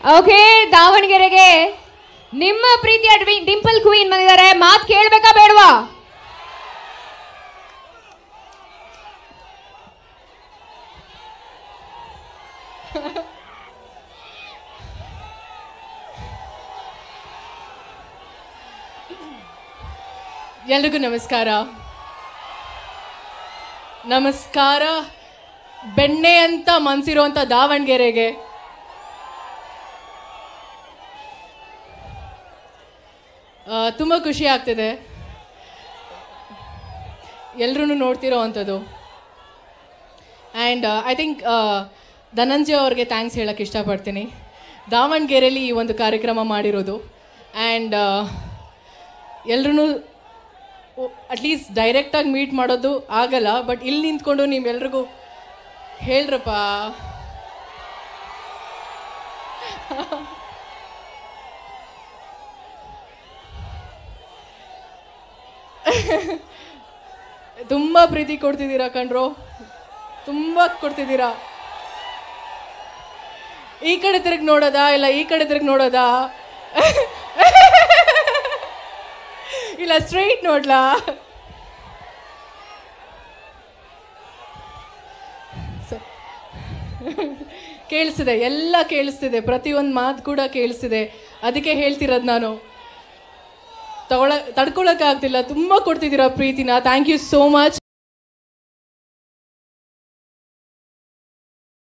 okay ದಾವಣಗೆರೆಗೆ ನಿಮ್ಮ ಪ್ರೀತಿಯ ಡ್ವಿ- ಡಿಂಪಲ್ ಕ್ವೀನ್ ಬಂದಿದ್ದಾರೆ ಮಾತ್ ಕೇಳ್ಬೇಕಾ ಬೇಡವಾ ಎಲ್ರಿಗೂ ನಮಸ್ಕಾರ ನಮಸ್ಕಾರ ಬೆಣ್ಣೆ ಅಂತ ಮನ್ಸಿರುವಂತ ದಾವಣಗೆರೆಗೆ ಆ, ತುಂಬ ಖುಷಿ ಆಗ್ತಿದೆ ಎಲ್ಲರೂ ನೋಡ್ತಿರೋ ಅಂಥದ್ದು ಆ್ಯಂಡ್ ಐ ಥಿಂಕ್ ಧನಂಜಯ ಅವ್ರಿಗೆ ಥ್ಯಾಂಕ್ಸ್ ಹೇಳಕ್ಕೆ ಇಷ್ಟಪಡ್ತೀನಿ ದಾವಣಗೆರೆಯಲ್ಲಿ ಈ ಒಂದು ಕಾರ್ಯಕ್ರಮ ಮಾಡಿರೋದು ಆ್ಯಂಡ್ ಎಲ್ರೂ ಅಟ್ಲೀಸ್ಟ್ ಡೈರೆಕ್ಟಾಗಿ ಮೀಟ್ ಮಾಡೋದು ಆಗಲ್ಲ ಬಟ್ ಇಲ್ಲಿ ನಿಂತ್ಕೊಂಡು ನೀವೆಲ್ರಿಗೂ ಹೇಳ್ರಪ್ಪ ತುಂಬ ಪ್ರೀತಿ ಕೊಡ್ತಿದ್ದೀರಾ ಕಣ್ರೋ ತುಂಬ ಕೊಡ್ತಿದ್ದೀರಾ ಈ ಕಡೆ ತಿರುಗಿ ನೋಡೋದಾ ಇಲ್ಲ ಈ ಕಡೆ ತಿರುಗಿ ನೋಡೋದಾ ಇಲ್ಲ ಸ್ಟ್ರೈಟ್ ನೋಡ್ಲಾ So- ಕೇಳಿಸ್ತಿದೆ ಎಲ್ಲ ಕೇಳಿಸ್ತಿದೆ ಪ್ರತಿಯೊಂದು ಮಾತು ಕೂಡ ಕೇಳಿಸ್ತಿದೆ ಅದಕ್ಕೆ ಹೇಳ್ತಿರೋದು ನಾನು ತಗೊಳ ತಡ್ಕೊಳಕ್ಕಾಗ್ತಿಲ್ಲ ತುಂಬ ಕೊಡ್ತಿದ್ದೀರಾ ಪ್ರೀತಿನ ಥ್ಯಾಂಕ್ ಯು ಸೋ ಮಚ್